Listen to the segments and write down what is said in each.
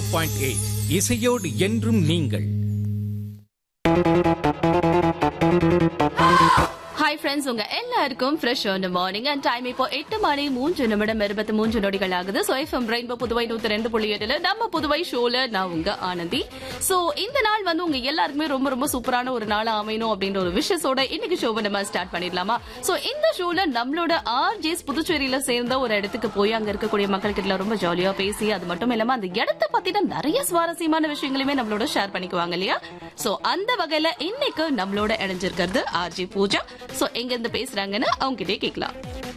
point eight இசையோடு என்றும் நீங்கள் ஹாய் ஃப்ரெண்ட்ஸ் உங்க எல்லாருக்கும் ஃப்ரெஷ் ஆன மார்னிங் அண்ட் டைம் இப்போ எட்டு மணி மூன்று நிமிடம் இருபத்தி மூன்று நொடிகள் ஆகுது ஸோ எஃப்எம் ரெயின்போ புதுவை நூத்தி ரெண்டு புள்ளி எட்டுல நம்ம புதுவை ஷோல நான் உங்க ஆனந்தி ஸோ இந்த நாள் வந்து உங்க எல்லாருக்குமே ரொம்ப ரொம்ப சூப்பரான ஒரு நாளா அமையணும் அப்படின்ற ஒரு விஷயத்தோட இன்னைக்கு ஷோவை நம்ம ஸ்டார்ட் பண்ணிடலாமா ஸோ இந்த ஷோல நம்மளோட ஆர்ஜேஸ் புதுச்சேரியில சேர்ந்த ஒரு இடத்துக்கு போய் அங்க இருக்கக்கூடிய மக்கள் கிட்ட ரொம்ப ஜாலியா பேசி அது மட்டும் இல்லாம அந்த இடத்த பத்தின நிறைய சுவாரஸ்யமான விஷயங்களுமே நம்மளோட ஷேர் பண்ணிக்குவாங்க இல்லையா சோ அந்த வகையில இன்னைக்கு நம்மளோட இணைஞ்சிருக்கிறது ஆர்ஜி பூஜா சோ எங்க இருந்து பேசுறாங்கன்னு அவங்க கிட்டே கேட்கலாம்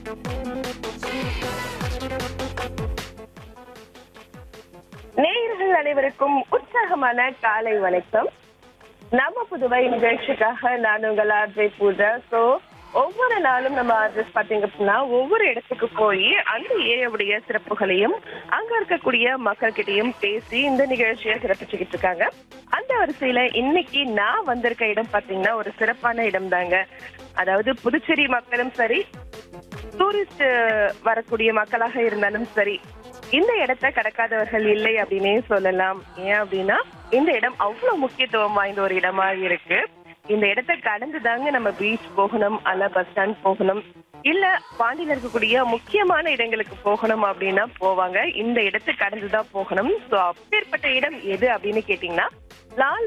நேயர்கள் அனைவருக்கும் உற்சாகமான காலை வணக்கம் நம்ம புதுவை நிகழ்ச்சிக்காக நான் உங்கள் ஆர்ஜே பூஜா சோ ஒவ்வொரு நாளும் நம்ம ஆர்ஜஸ் பாத்தீங்க அப்படின்னா ஒவ்வொரு இடத்துக்கு போய் அந்த ஏரியாவுடைய சிறப்புகளையும் அங்க இருக்கக்கூடிய மக்கள்கிட்டயும் பேசி இந்த நிகழ்ச்சியை சிறப்பிச்சுக்கிட்டு இருக்காங்க அந்த வரிசையில இன்னைக்கு நான் வந்திருக்க இடம் பாத்தீங்கன்னா ஒரு சிறப்பான இடம் தாங்க அதாவது புதுச்சேரி மக்களும் சரி டூரிஸ்ட் வரக்கூடிய மக்களாக இருந்தாலும் சரி இந்த இடத்தை கடக்காதவர்கள் இல்லை அப்படின்னே சொல்லலாம் ஏன் அப்படின்னா இந்த இடம் அவ்வளவு முக்கியத்துவம் வாய்ந்த ஒரு இடமா இருக்கு இந்த இடத்தை கடந்து தாங்க நம்ம பீச் போகணும் அல்ல பஸ் ஸ்டாண்ட் போகணும் இல்ல பாண்டியில இருக்கக்கூடிய முக்கியமான இடங்களுக்கு போகணும் அப்படின்னா போவாங்க இந்த இடத்தை கடந்து தான் போகணும் சோ அப்பேற்பட்ட இடம் எது அப்படின்னு கேட்டீங்கன்னா லால்